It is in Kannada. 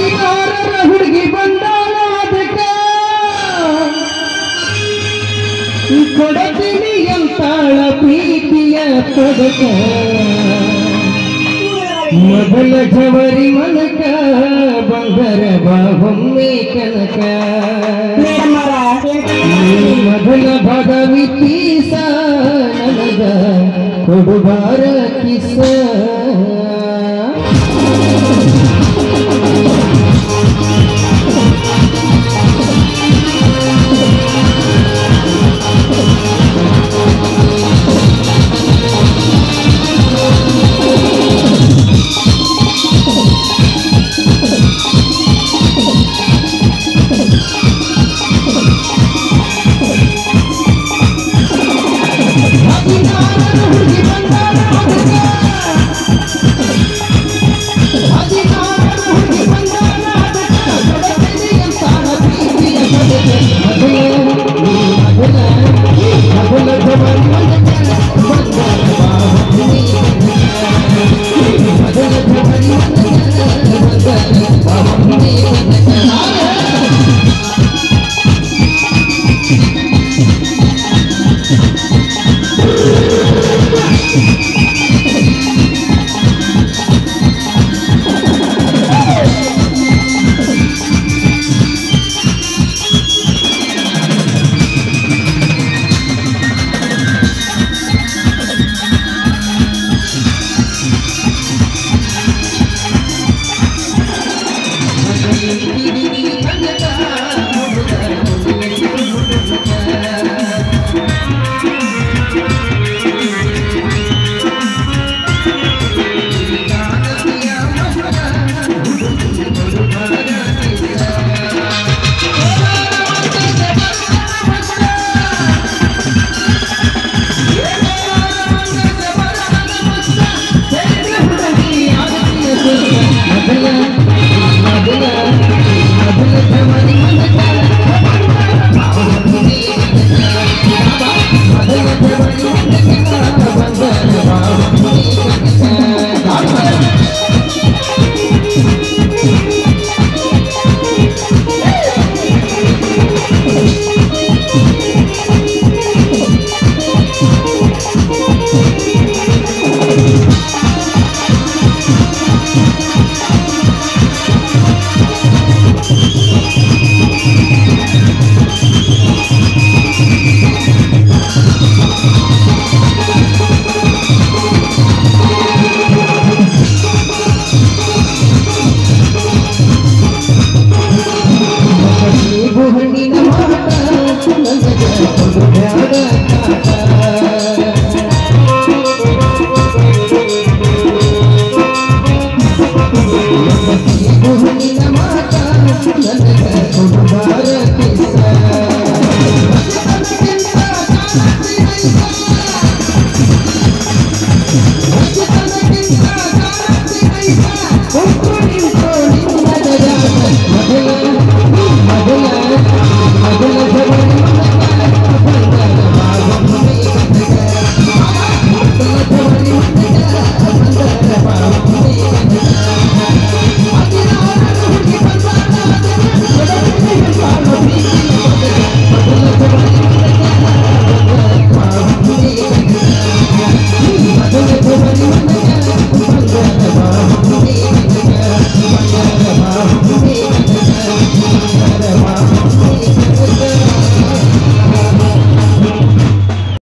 ಹದಿನಾರರ ಹುಡುಗಿ ಬಂದಾಳ ಅದಕ್ಕ ಕೊಡತೀನಿ ಅಂತಾಳ ಪ್ರೀತಿಯ ಪದಕ ಮೊದಲ ಜವರಿ ಮನಕ ಬಂದರ ಬಾಬೊಮ್ಮೆ ಕನಕ ಮೇಡಮ್ ಅವರ ಈ ಮೊದಲ ಪದವಿ ಪೀಸ ನನಗ ಕೊಡುಬಾರ ಕಿಸ ಹದಿನಾರರ ಹುಡುಗಿ ಬಂದಾಳ ಅದಕ್ಕ. ಹದಿನಾರರ ಹುಡುಗಿ ಬಂದಾಳ ಅದಕ್ಕ. ಕೊಡತೀನಿ ಅಂತಾಳ ಪ್ರೀತಿಯ ಪದಕ. ಮೊದಲ ಮೊದಲ ಮೊದಲ ಜವರಿ ಮನಕ ಬಂದರ ಬಾಬೊಮ್ಮೆ ಕನಕ. ಮೊದಲ ಜವರಿ ಮನಕ ಬಂದರ ಬಾಬೊಮ್ಮೆ ಕನಕ.